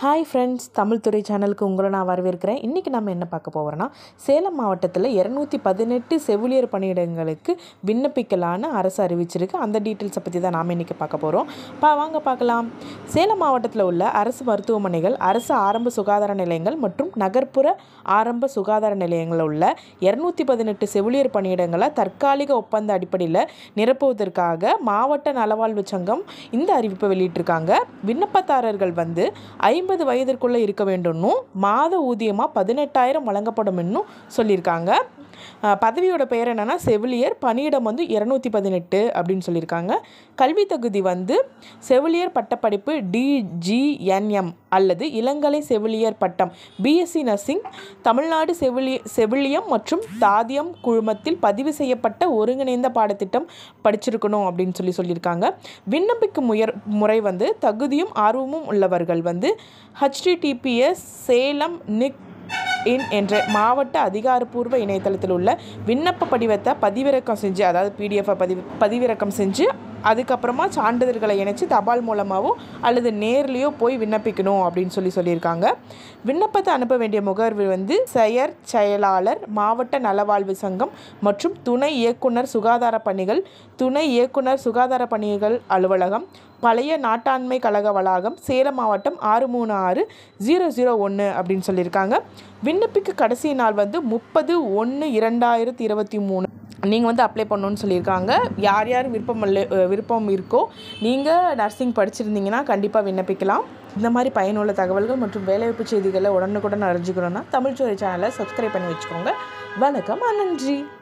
hi friends Tamil துறை சேனலுக்கு உங்களை நான் வரவேற்கிறேன் இன்றைக்கி நம்ம என்ன பார்க்க போகிறோன்னா சேலம் மாவட்டத்தில் இரநூத்தி பதினெட்டு செவிலியர் பணியிடங்களுக்கு விண்ணப்பிக்கலான்னு அரசு அறிவிச்சிருக்கு அந்த டீட்டெயில்ஸை பற்றி தான் நாம் இன்றைக்கி பார்க்க போகிறோம் பா வாங்க பார்க்கலாம் சேலம் மாவட்டத்தில் உள்ள அரசு மருத்துவமனைகள் அரசு ஆரம்ப சுகாதார நிலையங்கள் மற்றும் நகர்ப்புற ஆரம்ப சுகாதார நிலையங்களில் உள்ள இரநூத்தி பதினெட்டு செவிலியர் பணியிடங்களை தற்காலிக ஒப்பந்த அடிப்படையில் நிரப்புவதற்காக மாவட்ட நலவாழ்வு சங்கம் இந்த அறிவிப்பை வெளியிட்டிருக்காங்க விண்ணப்பதாரர்கள் வந்து ஐம்பது வயதிற்குள்ளே இருக்க வேண்டும்னும் மாத ஊதியமாக பதினெட்டாயிரம் வழங்கப்படும் என்னும் சொல்லியிருக்காங்க அஹ் பதவியோட பெயர் என்னென்னா செவிலியர் பணியிடம் வந்து இரநூத்தி பதினெட்டு அப்படின்னு சொல்லியிருக்காங்க கல்வி தகுதி வந்து செவிலியர் பட்டப்படிப்பு டிஜிஎன்எம் அல்லது இளங்கலை செவிலியர் பட்டம் பிஎஸ்சி நர்சிங் தமிழ்நாடு செவிலி செவிலியம் மற்றும் தாதியம் குழுமத்தில் பதிவு செய்யப்பட்ட ஒருங்கிணைந்த பாடத்திட்டம் படிச்சிருக்கணும் அப்படின்னு சொல்லி சொல்லியிருக்காங்க விண்ணப்பிக்கும் முயற் முறை வந்து தகுதியும் ஆர்வமும் உள்ளவர்கள் வந்து ஹச்டிடிபிஎஸ் சேலம் நிக் இன் என்ற மாவட்ட அதிகாரப்பூர்வ இணையதளத்தில் உள்ள விண்ணப்ப படிவத்தை பதிவிறக்கம் செஞ்சு அதாவது பிடிஎஃப்பை பதிவு பதிவிறக்கம் செஞ்சு அதுக்கப்புறமா சான்றிதழ்களை இணைச்சி தபால் மூலமாகவோ அல்லது நேர்லேயோ போய் விண்ணப்பிக்கணும் அப்படின்னு சொல்லி சொல்லியிருக்காங்க விண்ணப்பத்தை அனுப்ப வேண்டிய முகர்வு வந்து செயற் செயலாளர் மாவட்ட நலவாழ்வு சங்கம் மற்றும் துணை இயக்குனர் சுகாதார பணிகள் துணை இயக்குனர் சுகாதார பணிகள் அலுவலகம் பழைய நாட்டாண்மை கழக வளாகம் சேலம் மாவட்டம் ஆறு மூணு ஆறு ஜீரோ ஜீரோ ஒன்று அப்படின்னு சொல்லியிருக்காங்க விண்ணப்பிக்க கடைசி நாள் வந்து முப்பது ஒன்று இரண்டாயிரத்தி இருபத்தி மூணு நீங்கள் வந்து அப்ளை பண்ணணும்னு சொல்லியிருக்காங்க யார் யார் விருப்பம் இல்ல விருப்பம் இருக்கோ நீங்கள் நர்சிங் படிச்சிருந்தீங்கன்னா கண்டிப்பாக விண்ணப்பிக்கலாம் இந்த மாதிரி பயனுள்ள தகவல்கள் மற்றும் வேலைவாய்ப்பு செய்திகளை உடனுக்குடன் அறிஞ்சுக்கணுன்னா தமிழ்ச்சோரை சேனலை சப்ஸ்கிரைப் பண்ணி வச்சுக்கோங்க வணக்கம் நன்றி